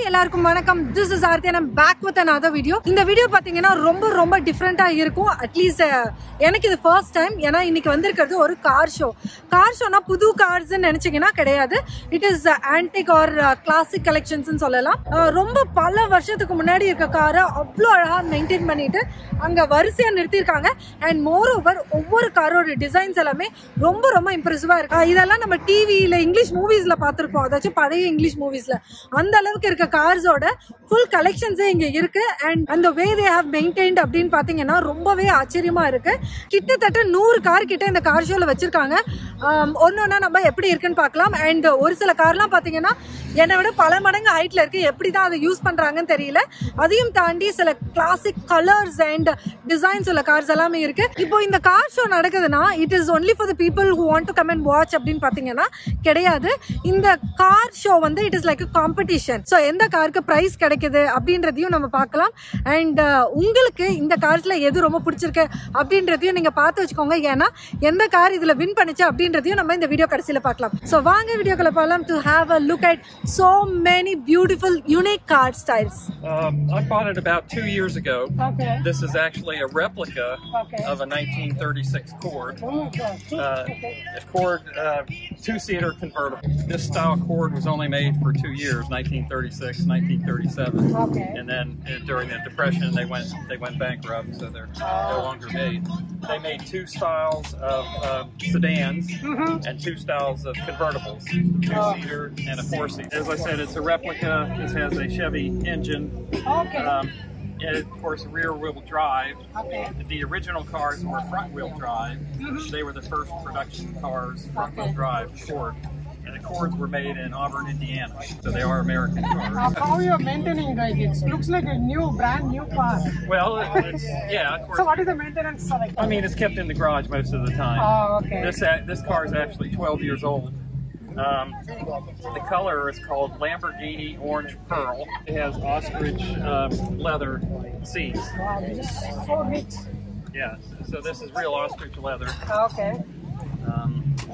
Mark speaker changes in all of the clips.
Speaker 1: எல்லாருக்கும் வணக்கம் this is Aarthi and back with another video இந்த வீடியோ பாத்தீங்கன்னா ரொம்ப ரொம்ப டிஃப்ரெண்டா இருக்கும் அட்லீஸ்ட் எனக்கு இது ஃபர்ஸ்ட் டைம் ஏன்னா இன்னைக்கு வந்திருக்கிறது ஒரு கார் ஷோ கார் ஷோனா புது கார்ஸ் நினைச்சீங்கன்னா கிடையாது it is antique or classic collections சொல்லலாம் அஹ், ரொம்ப பல வருஷத்துக்கு முன்னாடி இருக்க காரை அவ்வளோ அழகா மெயின்டைன் பண்ணிட்டு அங்க வரிசையா நிறுத்தியிருக்காங்க அண்ட் மோர் ஓவர் ஒவ்வொரு காரோட டிசைன்ஸ் எல்லாமே ரொம்ப ரொம்ப இம்ப்ரெசிவா இருக்கு அஹ், இதெல்லாம் நம்ம டிவியில இங்கிலீஷ் மூவிஸ்ல பார்த்திருப்போம் அதாச்சும் பழைய இங்கிலீஷ் மூவிஸ்ல அந்த அளவுக்கு இருக்க கார்ஸோட ஃபுல் கலெக்ஷன்ஸே இங்க இருக்கு அண்ட் அந்த வே தே ஹேவ் மெயின்டைன்ட் அப்படின்னு பாத்தீங்கன்னா ரொம்பவே ஆச்சரியமா இருக்கு கிட்டத்தட்ட நூறு கார் கிட்ட இந்த கார் ஷோல வச்சிருக்காங்க ஒன்னொன்னா நம்ம எப்படி இருக்குன்னு பார்க்கலாம் அண்ட் ஒரு சில கார்லாம் பாத்தீங்கன்னா என்னை விட பல மடங்கு ஹைட்ல இருக்கு எப்படி தான் அதை யூஸ் பண்றாங்கன்னு தெரியல அதையும் தாண்டி சில கிளாசிக் கலர்ஸ் அண்ட் டிசைன்ஸ் உள்ள கார்ஸ் எல்லாமே இருக்கு இப்போ இந்த கார் ஷோ நடக்குதுன்னா it is only for the people who want to come and watch அப்படின்னு பாத்தீங்கன்னா கிடையாது இந்த கார் ஷோ வந்து it is like competition so எந்த காருக்கு ப்ரைஸ் கிடைக்குது அப்படின்றதையும் நம்ம பார்க்கலாம் அண்ட் உங்களுக்கு இந்த கார்ஸ்ல எது ரொம்ப பிடிச்சிருக்கு அப்படின்றதையும் நீங்க பார்த்து வச்சுக்கோங்க ஏன்னா எந்த கார் இதுல வின் பண்ணுச்சு அப்படின்றதையும் நம்ம இந்த வீடியோ கடைசியில பார்க்கலாம் ஸோ வாங்க வீடியோக்குள்ள போகலாம் to have a look at so many beautiful unique car styles
Speaker 2: Um, I bought it about two years ago.
Speaker 1: okay
Speaker 2: This is actually a replica
Speaker 1: Okay.
Speaker 2: of a 1936 Cord.
Speaker 1: oh god
Speaker 2: Uh, a Cord uh, two-seater convertible. This style Cord was only made for two years, 1936, 1937,
Speaker 1: okay
Speaker 2: and then uh, during the Depression they went they went bankrupt, so they're no longer made. They made two styles of uh, sedans and two styles of convertibles, two-seater and a four-seater. As I said, it's a replica. This has a Chevy engine.
Speaker 1: okay
Speaker 2: Um, and of course, rear wheel drive.
Speaker 1: okay
Speaker 2: The original cars were front wheel drive. They were the first production cars, front wheel drive, Ford. And the Cords were made in Auburn, Indiana. So they are American cars.
Speaker 3: How you're maintaining like it looks like a new brand new car.
Speaker 2: Well, it's, yeah, of
Speaker 3: So
Speaker 2: course.
Speaker 3: what is the maintenance like?
Speaker 2: I mean, it's kept in the garage most of the time.
Speaker 3: Oh, okay.
Speaker 2: This a- this car is actually 12 years old. Um, the color is called Lamborghini Orange Pearl. It has ostrich um, leather seats.
Speaker 3: Wow, this is so rich.
Speaker 2: Yeah, so this is real ostrich leather.
Speaker 3: Okay.
Speaker 2: Um,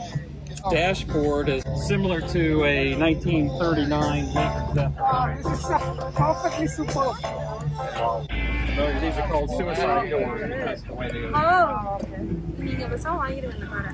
Speaker 2: dashboard is similar to a 1939 Lincoln Zephyr.
Speaker 3: Wow, this is uh, perfectly superb.
Speaker 2: Those- These are called suicide doors. That's the way they are.
Speaker 1: oh
Speaker 4: நீங்க பெருசா வாங்கிடுவேன் இந்த காரை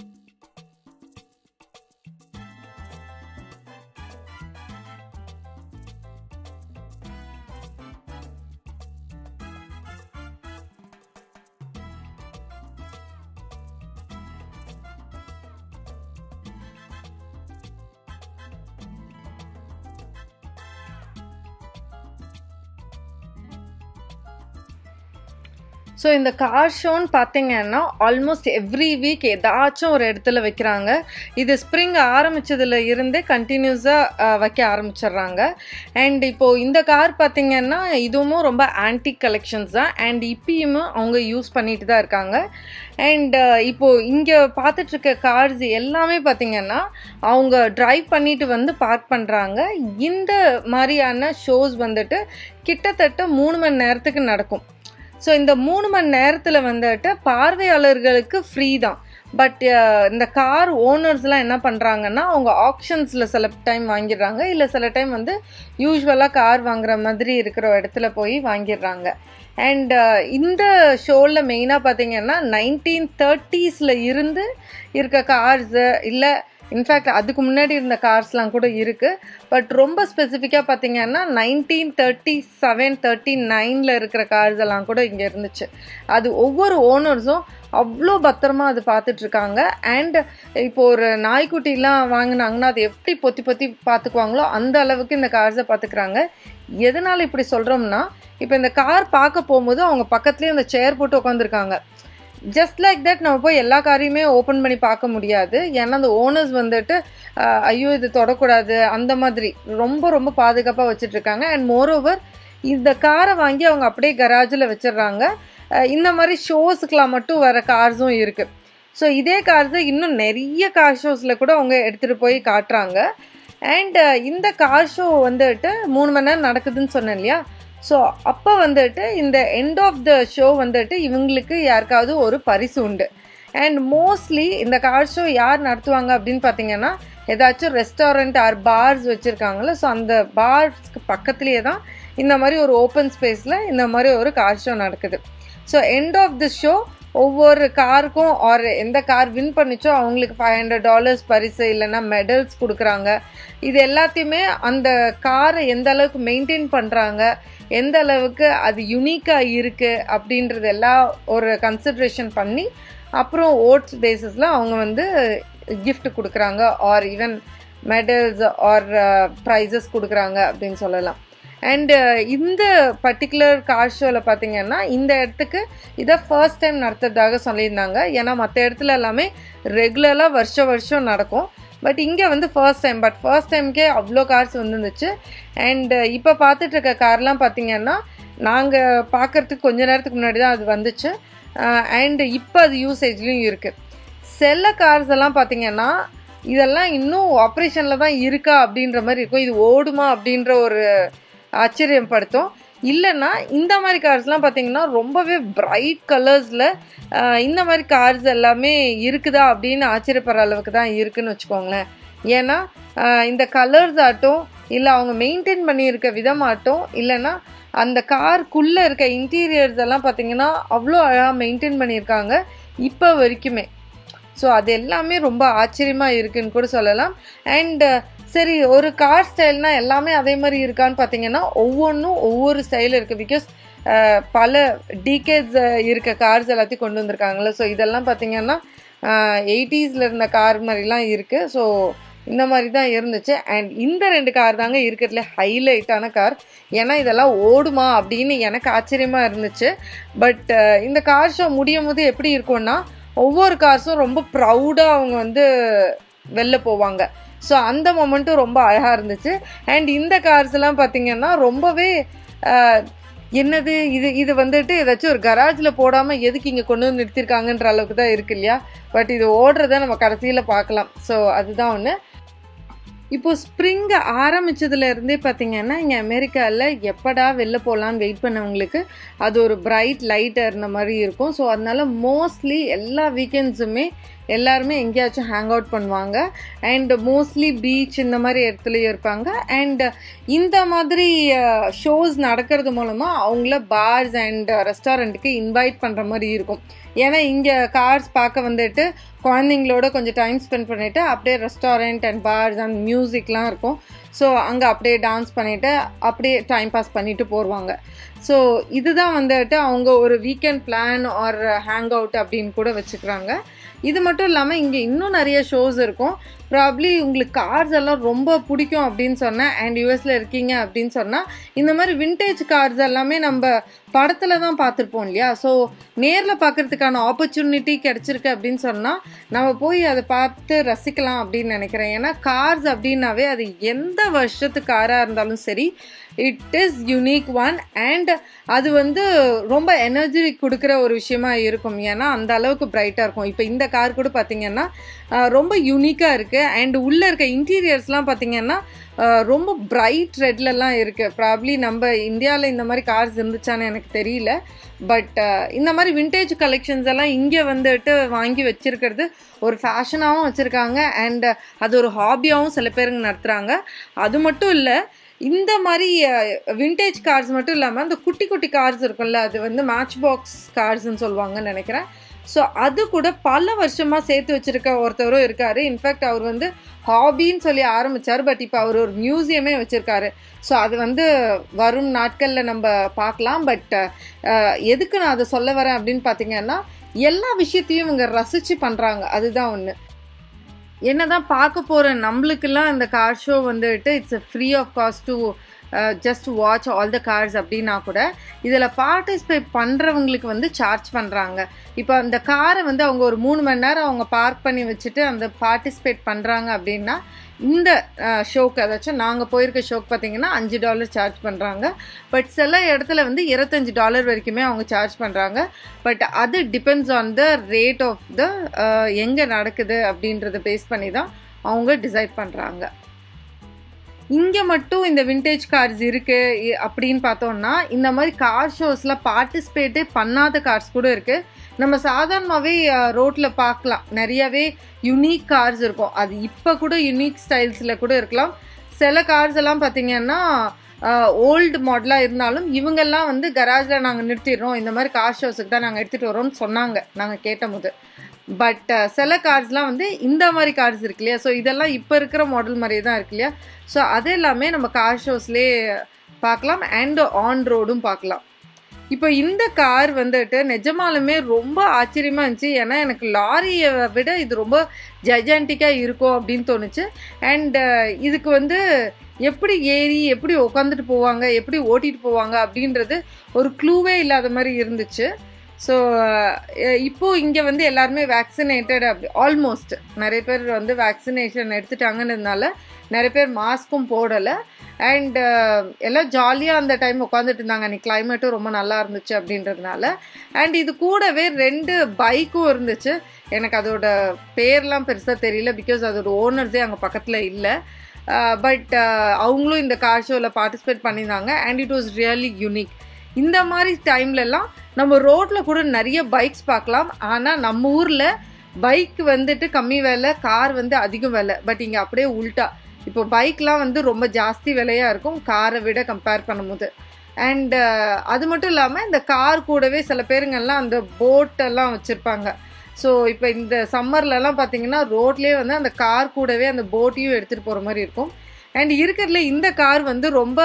Speaker 1: so இந்த car ஷோன்னு பார்த்தீங்கன்னா almost every week ஏதாச்சும் ஒரு இடத்துல வைக்கிறாங்க இது ஸ்ப்ரிங் ஆரம்பிச்சதுல இருந்தே கண்டினியூஸாக வைக்க ஆரம்பிச்சிடுறாங்க அண்ட் இப்போது இந்த கார் பார்த்தீங்கன்னா இதுவும் ரொம்ப ஆன்டிக் கலெக்ஷன்ஸ் தான் அண்ட் இப்பயுமே அவங்க யூஸ் பண்ணிட்டு தான் இருக்காங்க அண்ட் இப்போது இங்கே பார்த்துட்ருக்க கார்ஸ் எல்லாமே பார்த்தீங்கன்னா அவங்க டிரைவ் பண்ணிட்டு வந்து பார்க் பண்ணுறாங்க இந்த மாதிரியான ஷோஸ் வந்துட்டு கிட்டத்தட்ட மூணு மணி நேரத்துக்கு நடக்கும் ஸோ இந்த மூணு மணி நேரத்தில் வந்துட்டு பார்வையாளர்களுக்கு ஃப்ரீ தான் பட் இந்த கார் ஓனர்ஸ்லாம் என்ன பண்ணுறாங்கன்னா அவங்க ஆப்ஷன்ஸில் சில டைம் வாங்கிடுறாங்க இல்லை சில டைம் வந்து யூஸ்வலாக கார் வாங்குற மாதிரி இருக்கிற இடத்துல போய் வாங்கிடுறாங்க அண்ட் இந்த ஷோவில் மெயினாக பார்த்தீங்கன்னா நைன்டீன் தேர்ட்டீஸில் இருந்து இருக்க கார்ஸு இல்லை இன்ஃபேக்ட் அதுக்கு முன்னாடி இருந்த கார்ஸ்லாம் கூட இருக்குது பட் ரொம்ப ஸ்பெசிஃபிக்காக பார்த்தீங்கன்னா நைன்டீன் தேர்ட்டி செவன் தேர்ட்டி நைனில் இருக்கிற கார்ஸ் எல்லாம் கூட இங்கே இருந்துச்சு அது ஒவ்வொரு ஓனர்ஸும் அவ்வளோ பத்திரமா அது பார்த்துட்டு இருக்காங்க அண்ட் இப்போ ஒரு நாய்க்குட்டிலாம் வாங்கினாங்கன்னா அது எப்படி பொத்தி பொத்தி பார்த்துக்குவாங்களோ அந்த அளவுக்கு இந்த கார்ஸை பார்த்துக்கிறாங்க எதனால் இப்படி சொல்கிறோம்னா இப்போ இந்த கார் பார்க்க போகும்போது அவங்க பக்கத்துலேயே அந்த சேர் போட்டு உட்காந்துருக்காங்க ஜஸ்ட் லைக் தட் நம்ம போய் எல்லா காரையுமே ஓப்பன் பண்ணி பார்க்க முடியாது ஏன்னா அந்த ஓனர்ஸ் வந்துட்டு அஹ், ஐயோ இது தொடக்கூடாது அந்த மாதிரி ரொம்ப ரொம்ப பாதுகாப்பாக வச்சுட்டு இருக்காங்க அண்ட் மோரோவர் இந்த காரை வாங்கி அவங்க அப்படியே கராஜில் வச்சிடுறாங்க அஹ், இந்த மாதிரி ஷோஸுக்கெலாம் மட்டும் வர கார்ஸும் இருக்குது ஸோ இதே கார்ஸை இன்னும் நிறைய கார் ஷோஸில் கூட அவங்க எடுத்துகிட்டு போய் காட்டுறாங்க அண்ட் இந்த கார் ஷோ வந்துட்டு மூணு மணி நேரம் நடக்குதுன்னு சொன்னேன் இல்லையா ஸோ அப்போ வந்துட்டு இந்த எண்ட் ஆஃப் த ஷோ வந்துட்டு இவங்களுக்கு யாருக்காவது ஒரு பரிசு உண்டு அண்ட் மோஸ்ட்லி இந்த கார் ஷோ யார் நடத்துவாங்க அப்படின்னு பார்த்தீங்கன்னா ஏதாச்சும் ரெஸ்டாரண்ட் ஆர் பார்ஸ் வச்சுருக்காங்களோ ஸோ அந்த பார்ஸ்க்கு பக்கத்துலேயே தான் இந்த மாதிரி ஒரு ஓப்பன் ஸ்பேஸில் இந்த மாதிரி ஒரு கார் ஷோ நடக்குது so end of the show ஒவ்வொரு காருக்கும் ஆர் எந்த கார் வின் பண்ணிச்சோ அவங்களுக்கு ஃபைவ் ஹண்ட்ரட் டாலர்ஸ் பரிசு இல்லைன்னா மெடல்ஸ் கொடுக்குறாங்க இது எல்லாத்தையுமே அந்த காரை எந்த அளவுக்கு மெயின்டைன் பண்ணுறாங்க எந்த அளவுக்கு அது யுனிக்காக இருக்குது அப்படின்றது எல்லாம் ஒரு கன்சிட்ரேஷன் பண்ணி அப்புறம் ஓட்ஸ் பேசிஸில் அவங்க வந்து gift கொடுக்குறாங்க or even medals or prizes கொடுக்குறாங்க அப்படின்னு சொல்லலாம் அண்டு இந்த பர்டிகுலர் கார் ஷோவில் பார்த்தீங்கன்னா இந்த இடத்துக்கு இதை ஃபர்ஸ்ட் டைம் நடத்துறதாக சொல்லியிருந்தாங்க ஏன்னா மற்ற இடத்துல எல்லாமே ரெகுலராக வருஷம் வருஷம் நடக்கும் பட் இங்கே வந்து ஃபர்ஸ்ட் டைம் பட் ஃபர்ஸ்ட் டைம்க்கே அவ்வளோ கார்ஸ் வந்துருந்துச்சு அண்ட் இப்போ பார்த்துட்டு இருக்க கார்லாம் பார்த்தீங்கன்னா நாங்கள் பார்க்கறதுக்கு கொஞ்ச நேரத்துக்கு முன்னாடி தான் அது வந்துச்சு அண்ட் இப்போ அது யூசேஜ்லேயும் இருக்குது செல்ல கார்ஸ் எல்லாம் பார்த்தீங்கன்னா இதெல்லாம் இன்னும் ஆப்ரேஷனில் தான் இருக்கா அப்படின்ற மாதிரி இருக்கும் இது ஓடுமா அப்படின்ற ஒரு ஆச்சரியப்படுத்தும் இல்லைன்னா இந்த மாதிரி கார்ஸ்லாம் பார்த்தீங்கன்னா ரொம்பவே பிரைட் கலர்ஸில் இந்த மாதிரி கார்ஸ் எல்லாமே இருக்குதா அப்படின்னு ஆச்சரியப்படுற அளவுக்கு தான் இருக்குன்னு வச்சுக்கோங்களேன் ஏன்னா ஆஹ் இந்த கலர்ஸ் ஆட்டும் இல்லை அவங்க மெயின்டைன் பண்ணியிருக்க விதமாட்டும் இல்லைன்னா அந்த காருக்குள்ளே இருக்க இன்டீரியர்ஸ் எல்லாம் பார்த்தீங்கன்னா அவ்வளோ அழகாக மெயின்டைன் பண்ணியிருக்காங்க இப்போ வரைக்குமே ஸோ அது எல்லாமே ரொம்ப ஆச்சரியமாக இருக்குன்னு கூட சொல்லலாம் அண்ட் சரி ஒரு கார் ஸ்டைல்னால் எல்லாமே அதே மாதிரி இருக்கான்னு பார்த்தீங்கன்னா ஒவ்வொன்றும் ஒவ்வொரு ஸ்டைல் இருக்குது பிகாஸ் பல டீகேட்ஸ் இருக்க கார்ஸ் எல்லாத்தையும் கொண்டு வந்திருக்காங்களே ஸோ இதெல்லாம் பார்த்தீங்கன்னா எயிட்டிஸில் இருந்த கார் மாதிரிலாம் இருக்குது ஸோ இந்த மாதிரி தான் இருந்துச்சு அண்ட் இந்த ரெண்டு கார் தாங்க இருக்கிறதுல ஹைலைட்டான கார் ஏன்னா இதெல்லாம் ஓடுமா அப்படின்னு எனக்கு ஆச்சரியமாக இருந்துச்சு பட் இந்த கார் ஷோ முடியும் போது எப்படி இருக்கும்னா ஒவ்வொரு கார்ஸும் ரொம்ப ப்ரௌடாக அவங்க வந்து வெளில போவாங்க ஸோ அந்த மொமெண்ட்டும் ரொம்ப அழகாக இருந்துச்சு அண்ட் இந்த கார்ஸ் எல்லாம் பார்த்தீங்கன்னா ரொம்பவே ஆஹ், என்னது இது இது வந்துட்டு ஏதாச்சும் ஒரு கராஜில் போடாமல் எதுக்கு இங்கே கொண்டு வந்து நிறுத்திருக்காங்கன்ற அளவுக்கு தான் இருக்கு இல்லையா பட் இது ஓடுறத நம்ம கடைசியில் பார்க்கலாம் ஸோ அதுதான் ஒன்று இப்போ ஸ்ப்ரிங் ஆரம்பிச்சதுல இருந்தே பார்த்தீங்கன்னா இங்கே அமெரிக்காவில் எப்படா வெளில போகலான்னு வெயிட் பண்ணவங்களுக்கு அது ஒரு பிரைட் லைட் இருந்த மாதிரி இருக்கும் ஸோ அதனால மோஸ்ட்லி எல்லா வீக்கெண்ட்ஸுமே எல்லாருமே எங்கேயாச்சும் ஹேங் அவுட் பண்ணுவாங்க அண்ட் மோஸ்ட்லி பீச் இந்த மாதிரி இடத்துலையும் இருப்பாங்க அண்ட் இந்த மாதிரி ஷோஸ் நடக்கிறது மூலமாக அவங்கள பார்ஸ் அண்ட் ரெஸ்டாரண்ட்டுக்கு இன்வைட் பண்ணுற மாதிரி இருக்கும் ஏன்னா இங்கே கார்ஸ் பார்க்க வந்துட்டு குழந்தைங்களோட கொஞ்சம் டைம் ஸ்பெண்ட் பண்ணிவிட்டு அப்படியே ரெஸ்டாரண்ட் அண்ட் பார்ஸ் அண்ட் மியூசிக்லாம் இருக்கும் ஸோ அங்கே அப்படியே டான்ஸ் பண்ணிவிட்டு அப்படியே டைம் பாஸ் பண்ணிட்டு போடுவாங்க ஸோ இதுதான் வந்துட்டு அவங்க ஒரு weekend plan or hang out அப்படின்னு கூட வச்சுக்கிறாங்க இது மட்டும் இல்லாமல் இங்கே இன்னும் நிறைய ஷோஸ் இருக்கும் ப்ராப்ளி உங்களுக்கு கார்ஸ் எல்லாம் ரொம்ப பிடிக்கும் அப்படின்னு சொன்னேன் அண்ட் யூஎஸில் இருக்கீங்க அப்படின்னு சொன்னால் இந்த மாதிரி விண்டேஜ் கார்ஸ் எல்லாமே நம்ம படத்தில் தான் பார்த்துருப்போம் இல்லையா ஸோ நேரில் பார்க்கறதுக்கான ஆப்பர்ச்சுனிட்டி கிடச்சிருக்கு அப்படின்னு சொன்னால் நம்ம போய் அதை பார்த்து ரசிக்கலாம் அப்படின்னு நினைக்கிறேன் ஏன்னா கார்ஸ் அப்படின்னாவே அது எந்த வருஷத்து காராக இருந்தாலும் சரி it is unique one and அது வந்து ரொம்ப எனர்ஜி கொடுக்குற ஒரு விஷயமா இருக்கும் ஏன்னா அந்த அளவுக்கு பிரைட்டாக இருக்கும் இப்போ இந்த கார் கூட பார்த்தீங்கன்னா ஆஹ், ரொம்ப யூனிக்காக இருக்குது அண்ட் உள்ளே இருக்க இன்டீரியர்ஸ்லாம் பார்த்தீங்கன்னா ஆஹ், ரொம்ப பிரைட் ரெட்லலாம் இருக்குது ப்ராப்ளி நம்ம இந்தியாவில் இந்த மாதிரி கார்ஸ் இருந்துச்சான்னு எனக்கு தெரியல பட் இந்த மாதிரி விண்டேஜ் கலெக்ஷன்ஸ் எல்லாம் இங்கே வந்துட்டு வாங்கி வச்சிருக்கிறது ஒரு ஃபேஷனாகவும் வச்சுருக்காங்க அண்ட் அது ஒரு ஹாபியாகவும் சில பேருங்க நடத்துகிறாங்க அது மட்டும் இல்லை இந்த மாதிரி விண்டேஜ் கார்ஸ் மட்டும் இல்லாமல் அந்த குட்டி குட்டி கார்ஸ் இருக்கும்ல அது வந்து மேட்ச் பாக்ஸ் கார்ஸ்ன்னு சொல்லுவாங்கன்னு நினைக்கிறேன் ஸோ அது கூட பல வருஷமாக சேர்த்து வச்சிருக்க ஒருத்தவரும் இருக்காரு இன்ஃபேக்ட் அவர் வந்து ஹாபின்னு சொல்லி ஆரம்பிச்சார் பட் இப்போ அவர் ஒரு மியூசியமே வச்சிருக்காரு ஸோ அது வந்து வரும் நாட்களில் நம்ம பார்க்கலாம் பட் எதுக்கு நான் அதை சொல்ல வரேன் அப்படின்னு பார்த்தீங்கன்னா எல்லா விஷயத்தையும் இவங்க ரசித்து பண்ணுறாங்க அதுதான் ஒன்று என்னதான் பார்க்க போகிற நம்மளுக்கெல்லாம் இந்த கார் ஷோ வந்துட்டு it's free of cost to just watch all the cars அப்படின்னா கூட இதில் பார்ட்டிசிபேட் பண்ணுறவங்களுக்கு வந்து சார்ஜ் பண்ணுறாங்க இப்போ அந்த காரை வந்து அவங்க ஒரு மூணு மணி நேரம் அவங்க பார்க் பண்ணி வச்சுட்டு அந்த பார்ட்டிசிபேட் பண்ணுறாங்க அப்படின்னா இந்த ஷோக்கு அதாச்சும் நாங்கள் போயிருக்க ஷோக்கு பார்த்தீங்கன்னா அஞ்சு டாலர் சார்ஜ் பண்ணுறாங்க பட் சில இடத்துல வந்து இருபத்தஞ்சு டாலர் வரைக்குமே அவங்க சார்ஜ் பண்ணுறாங்க பட் அது depends on the rate of the எங்கே நடக்குது அப்படின்றத பேஸ் பண்ணி தான் அவங்க டிசைட் பண்ணுறாங்க இங்கே மட்டும் இந்த விண்டேஜ் கார்ஸ் இருக்குது அப்படின்னு பார்த்தோம்னா இந்த மாதிரி கார் ஷோஸில் பார்ட்டிசிபேட்டே பண்ணாத கார்ஸ் கூட இருக்குது நம்ம சாதாரணமாகவே ரோட்டில் பார்க்கலாம் நிறையவே யுனிக் கார்ஸ் இருக்கும் அது இப்போ கூட யுனிக் ஸ்டைல்ஸில் கூட இருக்கலாம் சில கார்ஸ் எல்லாம் பார்த்தீங்கன்னா ஓல்டு மாடலாக இருந்தாலும் இவங்கெல்லாம் வந்து கராஜில் நாங்கள் நிறுத்திடுறோம் இந்த மாதிரி கார் ஷோஸுக்கு தான் நாங்கள் எடுத்துகிட்டு வரோம்னு சொன்னாங்க நாங்கள் கேட்டபோது பட் சில கார்ஸ்லாம் வந்து இந்த மாதிரி கார்ஸ் இருக்கு இல்லையா ஸோ இதெல்லாம் இப்போ இருக்கிற மாடல் மாதிரியே தான் இருக்கு இல்லையா ஸோ அது எல்லாமே நம்ம கார் ஷோஸ்லேயே பார்க்கலாம் அண்ட் ஆன் ரோடும் பார்க்கலாம் இப்போ இந்த கார் வந்துட்டு நிஜமாலுமே ரொம்ப ஆச்சரியமாக இருந்துச்சு ஏன்னா எனக்கு லாரியை விட இது ரொம்ப ஜைஜான்டிக்காக இருக்கும் அப்படின்னு தோணுச்சு அண்ட் இதுக்கு வந்து எப்படி ஏறி எப்படி உட்காந்துட்டு போவாங்க எப்படி ஓட்டிட்டு போவாங்க அப்படின்றது ஒரு க்ளூவே இல்லாத மாதிரி இருந்துச்சு ஸோ இப்போ இங்கே வந்து எல்லாருமே வேக்சினேட்டட் அப்படி ஆல்மோஸ்ட் நிறைய பேர் வந்து வேக்சினேஷன் எடுத்துட்டாங்கன்றதுனால நிறைய பேர் மாஸ்க்கும் போடலை அண்ட் எல்லாம் ஜாலியாக அந்த டைம் உட்காந்துட்டு இருந்தாங்க அன்றைக்கி கிளைமேட்டும் ரொம்ப நல்லா இருந்துச்சு அப்படின்றதுனால அண்ட் இது கூடவே ரெண்டு பைக்கும் இருந்துச்சு எனக்கு அதோட பேர்லாம் பெருசாக தெரியல பிகாஸ் அதோட ஓனர்ஸே அங்கே பக்கத்தில் இல்லை பட் அவங்களும் இந்த கார் ஷோவில் பார்ட்டிசிபேட் பண்ணியிருந்தாங்க and it was really unique இந்த மாதிரி டைம்லலாம் நம்ம ரோட்டில் கூட நிறைய பைக்ஸ் பார்க்கலாம் ஆனால் நம்ம ஊரில் பைக் வந்துட்டு கம்மி விலை கார் வந்து அதிக விலை பட் இங்கே அப்படியே உல்ட்டா இப்போ பைக்லாம் வந்து ரொம்ப ஜாஸ்தி விலையாக இருக்கும் காரை விட கம்பேர் பண்ணும்போது அண்ட் அது மட்டும் இல்லாமல் இந்த கார் கூடவே சில பேருங்கெல்லாம் அந்த போட்டெல்லாம் வச்சுருப்பாங்க ஸோ இப்போ இந்த சம்மர்லலாம் பார்த்தீங்கன்னா ரோட்லேயே வந்து அந்த கார் கூடவே அந்த போட்டையும் எடுத்துகிட்டு போகிற மாதிரி இருக்கும் அண்ட் இருக்கிறதுல இந்த கார் வந்து ரொம்ப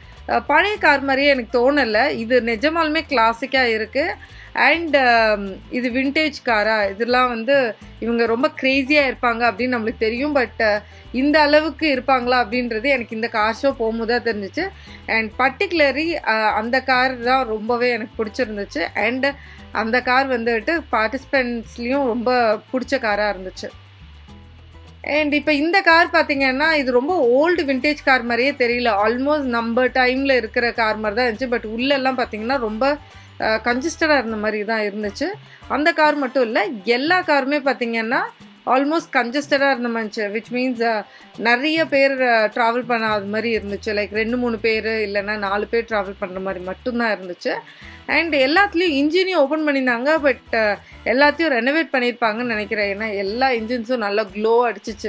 Speaker 1: பழைய கார் மாதிரியே எனக்கு தோணலை இது நிஜமாலுமே கிளாசிக்காக இருக்குது அண்ட் இது விண்டேஜ் காரா இதெல்லாம் வந்து இவங்க ரொம்ப க்ரேஸியாக இருப்பாங்க அப்படின்னு நம்மளுக்கு தெரியும் பட் இந்த அளவுக்கு இருப்பாங்களா அப்படின்றது எனக்கு இந்த கார் ஷோ போகும்போது தான் தெரிஞ்சிச்சு அண்ட் பர்டிகுலரி அந்த கார் தான் ரொம்பவே எனக்கு பிடிச்சிருந்துச்சு அண்ட் அந்த கார் வந்துட்டு பார்ட்டிசிபெண்ட்ஸ்லேயும் ரொம்ப பிடிச்ச காராக இருந்துச்சு அண்ட் இப்போ இந்த கார் பார்த்தீங்கன்னா இது ரொம்ப ஓல்டு விண்டேஜ் கார் மாதிரியே தெரியல ஆல்மோஸ்ட் நம்ம டைமில் இருக்கிற கார் மாதிரி தான் இருந்துச்சு பட் உள்ளெல்லாம் பார்த்தீங்கன்னா ரொம்ப கன்ஜஸ்டடாக இருந்த மாதிரி தான் இருந்துச்சு அந்த கார் மட்டும் இல்லை எல்லா காருமே பார்த்தீங்கன்னா ஆல்மோஸ்ட் கன்ஜஸ்டடாக இருந்த மாதிரி விச் மீன்ஸ் நிறைய பேர் ட்ராவல் பண்ணாத மாதிரி இருந்துச்சு லைக் ரெண்டு மூணு பேர் இல்லைன்னா நாலு பேர் ட்ராவல் பண்ணுற மாதிரி மட்டும்தான் இருந்துச்சு அண்ட் எல்லாத்துலேயும் இன்ஜினையும் ஓப்பன் பண்ணியிருந்தாங்க பட் எல்லாத்தையும் ரெனோவேட் பண்ணியிருப்பாங்கன்னு நினைக்கிறேன் ஏன்னா எல்லா இன்ஜின்ஸும் நல்லா க்ளோ அடிச்சிச்சு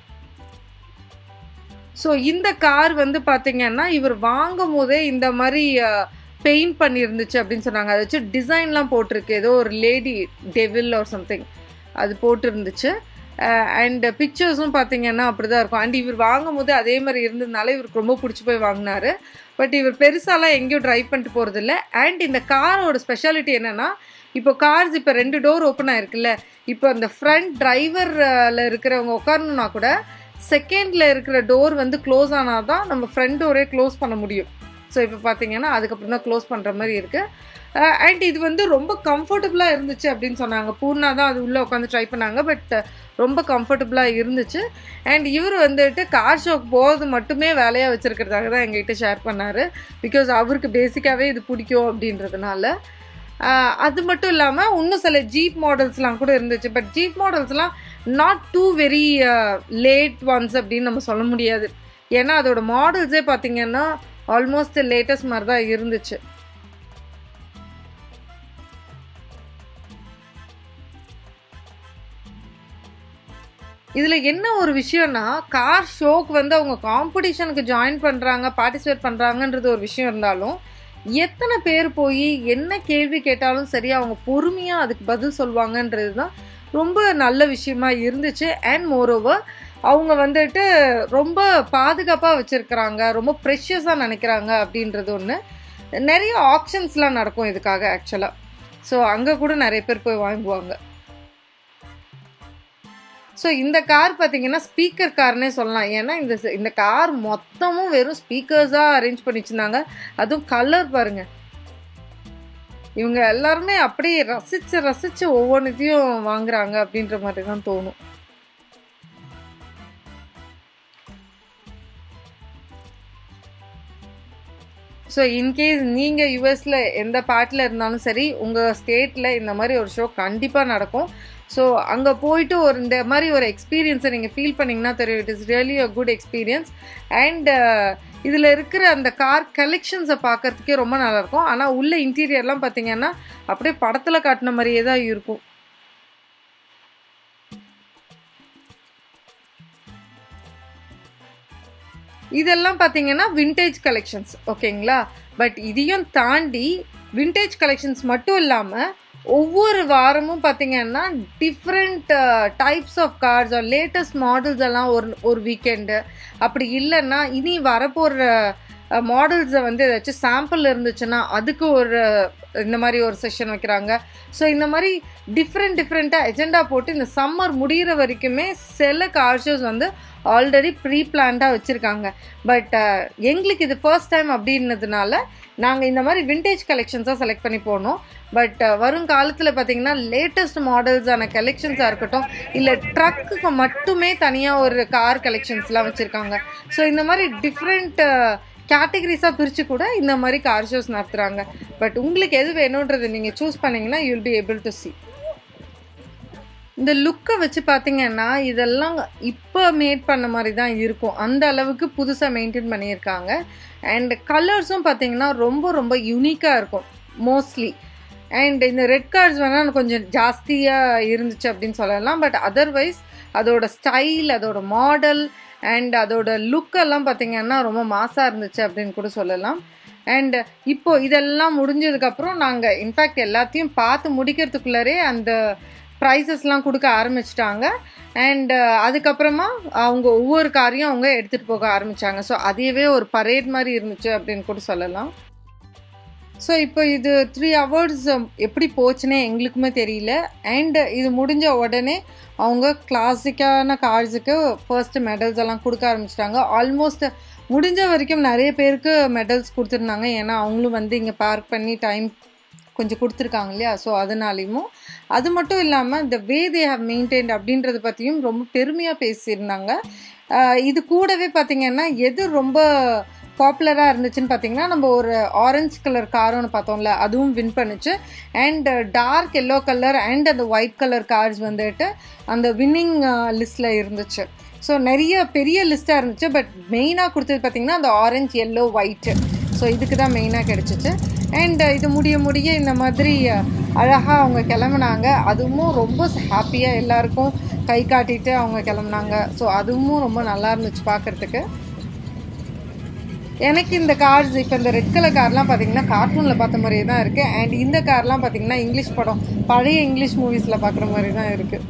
Speaker 1: ஸோ இந்த கார் வந்து பார்த்தீங்கன்னா இவர் வாங்கும் போதே இந்த மாதிரி பெயிண்ட் பண்ணியிருந்துச்சு அப்படின்னு சொன்னாங்க அதை வச்சு டிசைன்லாம் போட்டிருக்கு ஏதோ ஒரு லேடி டெவில் ஆர் சம்திங் அது போட்டிருந்துச்சு அண்ட் பிக்சர்ஸும் பார்த்தீங்கன்னா அப்படி தான் இருக்கும் அண்ட் இவர் வாங்கும் போது அதே மாதிரி இருந்ததுனால இவருக்கு ரொம்ப பிடிச்சி போய் வாங்கினாரு பட் இவர் பெருசாலாம் எங்கேயும் ட்ரைவ் பண்ணிட்டு போகிறதில்ல அண்ட் இந்த காரோட ஸ்பெஷாலிட்டி என்னென்னா இப்போ கார்ஸ் இப்போ ரெண்டு டோர் ஓப்பன் ஆயிருக்குல்ல இப்போ அந்த ஃப்ரண்ட் டிரைவரில் இருக்கிறவங்க உட்காரணுன்னா கூட செகண்டில் இருக்கிற டோர் வந்து க்ளோஸ் ஆனால் தான் நம்ம ஃப்ரண்ட் டோரே க்ளோஸ் பண்ண முடியும் ஸோ இப்போ பார்த்தீங்கன்னா அதுக்கப்புறம் தான் க்ளோஸ் பண்ணுற மாதிரி இருக்குது அண்ட் இது வந்து ரொம்ப கம்ஃபர்டபுளாக இருந்துச்சு அப்படின்னு சொன்னாங்க பூர்ணா தான் அது உள்ளே உட்காந்து ட்ரை பண்ணாங்க பட் ரொம்ப கம்ஃபர்டபுளாக இருந்துச்சு அண்ட் இவர் வந்துட்டு கார் ஷோக்கு போகிறது மட்டுமே வேலையாக வச்சுருக்கிறதாக தான் எங்ககிட்ட ஷேர் பண்ணார் பிகாஸ் அவருக்கு பேசிக்காகவே இது பிடிக்கும் அப்படின்றதுனால அது மட்டும் இல்லாமல் இன்னும் சில ஜீப் மாடல்ஸ்லாம் கூட இருந்துச்சு பட் ஜீப் மாடல்ஸ்லாம் not too very late ones அப்படின்னு நம்ம சொல்ல முடியாது ஏன்னா அதோட மாடல்ஸே பார்த்தீங்கன்னா ஆல்மோஸ்ட் லேட்டஸ்ட் மாதிரி தான் இருந்துச்சு இதில் என்ன ஒரு விஷயம்னா கார் ஷோக்கு வந்து அவங்க காம்படிஷனுக்கு ஜாயின் பண்ணுறாங்க பார்ட்டிசிபேட் பண்ணுறாங்கன்றது ஒரு விஷயம் இருந்தாலும் எத்தனை பேர் போய் என்ன கேள்வி கேட்டாலும் சரி அவங்க பொறுமையாக அதுக்கு பதில் சொல்லுவாங்கன்றது தான் ரொம்ப நல்ல விஷயமா இருந்துச்சு அண்ட் மோரோவர் அவங்க வந்துட்டு ரொம்ப பாதுகாப்பாக வச்சுருக்கிறாங்க ரொம்ப ப்ரெஷியஸாக நினைக்கிறாங்க அப்படின்றது ஒன்று நிறைய ஆப்ஷன்ஸ்லாம் நடக்கும் இதுக்காக ஆக்சுவலாக ஸோ அங்கே கூட நிறைய பேர் போய் வாங்குவாங்க ஸோ இந்த கார் பார்த்தீங்கன்னா ஸ்பீக்கர் கார்னே சொல்லலாம் ஏன்னா இந்த இந்த கார் மொத்தமும் வெறும் ஸ்பீக்கர்ஸாக அரேஞ்ச் பண்ணி வச்சுருந்தாங்க அதுவும் கலர் பாருங்க இவங்க எல்லாருமே அப்படியே ரசித்து ரசித்து ஒவ்வொன்றுத்தையும் வாங்குறாங்க அப்படின்ற மாதிரி தான் தோணும் ஸோ இன்கேஸ் நீங்கள் யூஎஸில் எந்த பார்ட்டில் இருந்தாலும் சரி உங்கள் ஸ்டேட்டில் இந்த மாதிரி ஒரு ஷோ கண்டிப்பாக நடக்கும் ஸோ அங்கே போயிட்டு ஒரு இந்த மாதிரி ஒரு எக்ஸ்பீரியன்ஸை நீங்கள் ஃபீல் பண்ணிங்கன்னா தெரியும் it is really a good experience and இதில் இருக்கிற அந்த கார் கலெக்ஷன்ஸை பார்க்கறதுக்கே ரொம்ப நல்லாயிருக்கும் ஆனால் உள்ள இன்டீரியர்லாம் பார்த்தீங்கன்னா அப்படியே படத்தில் காட்டின மாதிரியே தான் இருக்கும் இதெல்லாம் பார்த்தீங்கன்னா விண்டேஜ் கலெக்ஷன்ஸ் ஓகேங்களா பட் இதையும் தாண்டி விண்டேஜ் கலெக்ஷன்ஸ் மட்டும் இல்லாமல் ஒவ்வொரு வாரமும் பார்த்தீங்கன்னா different types of cars latest models எல்லாம் ஒரு ஒரு வீக்கெண்டு அப்படி இல்லைன்னா இனி வரப்போகிற மாடல்ஸை வந்து ஏதாச்சும் சாம்பிள் இருந்துச்சுன்னா அதுக்கு ஒரு இந்த மாதிரி ஒரு செஷன் வைக்கிறாங்க ஸோ இந்த மாதிரி டிஃப்ரெண்ட் டிஃப்ரெண்ட்டாக எஜெண்டா போட்டு இந்த சம்மர் முடிகிற வரைக்குமே சில கார் ஷோஸ் வந்து ஆல்ரெடி ப்ரீ பிளான்டாக வச்சுருக்காங்க பட் எங்களுக்கு இது ஃபர்ஸ்ட் டைம் அப்படின்னதுனால நாங்கள் இந்த மாதிரி விண்டேஜ் கலெக்ஷன்ஸாக செலக்ட் பண்ணி போனோம் பட் வரும் காலத்தில் பார்த்தீங்கன்னா லேட்டஸ்ட் மாடல்ஸான கலெக்ஷன்ஸாக இருக்கட்டும் இல்லை ட்ரக்குக்கு மட்டுமே தனியாக ஒரு கார் கலெக்ஷன்ஸ்லாம் வச்சுருக்காங்க ஸோ இந்த மாதிரி டிஃப்ரெண்ட் கேட்டகரிஸாக பிரித்து கூட இந்த மாதிரி கார் ஷோஸ் நடத்துகிறாங்க பட் உங்களுக்கு எது வேணுன்றது நீங்கள் சூஸ் பண்ணிங்கன்னா you will be able to see இந்த லுக்கை வச்சு பார்த்தீங்கன்னா இதெல்லாம் இப்போ மேட் பண்ண மாதிரி தான் இருக்கும் அந்த அளவுக்கு புதுசாக மெயின்டைன் பண்ணியிருக்காங்க அண்ட் கலர்ஸும் பார்த்தீங்கன்னா ரொம்ப ரொம்ப யூனிக்காக இருக்கும் மோஸ்ட்லி அண்ட் இந்த ரெட் கார்ட்ஸ் வேணால் கொஞ்சம் ஜாஸ்தியாக இருந்துச்சு அப்படின்னு சொல்லலாம் பட் அதர்வைஸ் அதோட ஸ்டைல் அதோட மாடல் அண்ட் அதோட லுக்கெல்லாம் பார்த்தீங்கன்னா ரொம்ப மாசாக இருந்துச்சு அப்படின்னு கூட சொல்லலாம் அண்ட் இப்போ இதெல்லாம் முடிஞ்சதுக்கப்புறம் நாங்கள் இன்ஃபேக்ட் எல்லாத்தையும் பார்த்து முடிக்கிறதுக்குள்ளரே அந்த ப்ரைஸஸ்லாம் கொடுக்க ஆரம்பிச்சிட்டாங்க அண்ட் அதுக்கப்புறமா அவங்க ஒவ்வொரு காரையும் அவங்க எடுத்துகிட்டு போக ஆரம்பித்தாங்க ஸோ அதுவே ஒரு பரேட் மாதிரி இருந்துச்சு அப்படின்னு கூட சொல்லலாம் ஸோ இப்போ இது த்ரீ ஹவர்ஸ் எப்படி போச்சுன்னே எங்களுக்குமே தெரியல அண்ட் இது முடிஞ்ச உடனே அவங்க கிளாசிக்கான கார்ஸுக்கு ஃபர்ஸ்ட் மெடல்ஸ் எல்லாம் கொடுக்க ஆரம்பிச்சிட்டாங்க ஆல்மோஸ்ட் முடிஞ்ச வரைக்கும் நிறைய பேருக்கு மெடல்ஸ் கொடுத்துருந்தாங்க ஏன்னா அவங்களும் வந்து இங்கே பார்க் பண்ணி டைம் கொஞ்சம் கொடுத்துருக்காங்க இல்லையா ஸோ அதனாலையும் அது மட்டும் இல்லாமல் இந்த வே தே ஹவ் மெயின்டைன்ட் அப்படின்றத பற்றியும் ரொம்ப பெருமையாக பேசியிருந்தாங்க இது கூடவே பார்த்திங்கன்னா எது ரொம்ப பாப்புலராக இருந்துச்சுன்னு பார்த்தீங்கன்னா நம்ம ஒரு ஆரஞ்சு கலர் கார் ஒன்று பார்த்தோம்ல அதுவும் வின் பண்ணுச்சு and dark yellow colour and அந்த ஒயிட் கலர் கார்ஸ் வந்துட்டு அந்த வின்னிங் லிஸ்ட்டில் இருந்துச்சு ஸோ நிறைய பெரிய லிஸ்ட்டாக இருந்துச்சு பட் மெயினாக கொடுத்தது பார்த்திங்கன்னா அந்த ஆரஞ்சு எல்லோ ஒயிட்டு ஸோ இதுக்கு தான் மெயினாக கிடச்சிச்சு அண்ட் இது முடிய முடிய இந்த மாதிரி அழகாக அவங்க கிளம்புனாங்க அதுவும் ரொம்ப ஹாப்பியாக எல்லாருக்கும் கை காட்டிட்டு அவங்க கிளம்புனாங்க ஸோ அதுவும் ரொம்ப நல்லா இருந்துச்சு பார்க்குறதுக்கு எனக்கு இந்த கார்ஸ் இப்போ இந்த ரெட் கலர் கார்லாம் பார்த்தீங்கன்னா கார்ட்டூனில் பார்த்த மாதிரியே தான் இருக்குது அண்ட் இந்த கார்லாம் பார்த்தீங்கன்னா இங்கிலீஷ் படம் பழைய இங்கிலீஷ் மூவிஸில் பார்க்குற மாதிரி தான் இருக்குது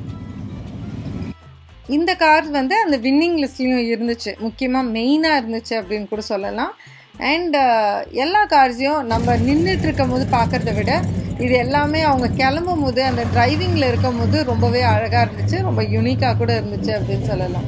Speaker 1: இந்த கார் வந்து அந்த வின்னிங் லிஸ்ட்லேயும் இருந்துச்சு முக்கியமாக மெயினாக இருந்துச்சு அப்படின்னு கூட சொல்லலாம் அண்ட் எல்லா கார்ஸையும் நம்ம நின்றுட்டு இருக்கும் போது பார்க்குறத விட இது எல்லாமே அவங்க கிளம்பும் போது அந்த டிரைவிங்கில் இருக்கும் போது ரொம்பவே அழகாக இருந்துச்சு ரொம்ப யூனிக்காக கூட இருந்துச்சு அப்படின்னு சொல்லலாம்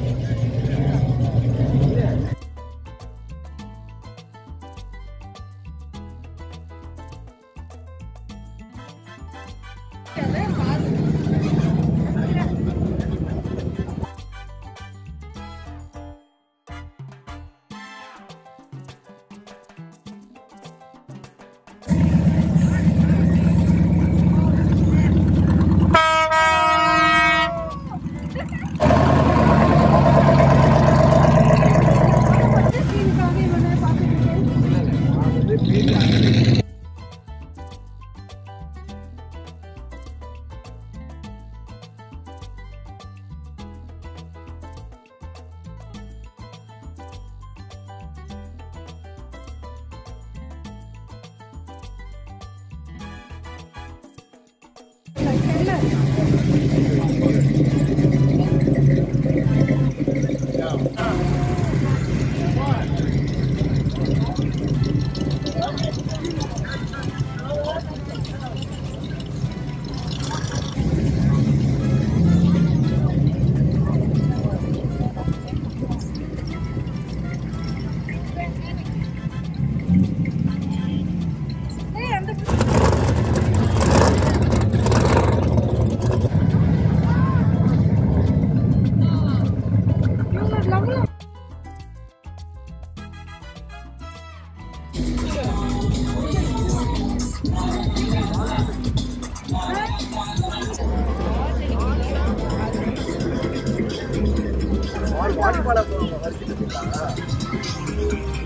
Speaker 5: வாலிபால வரைக்கும்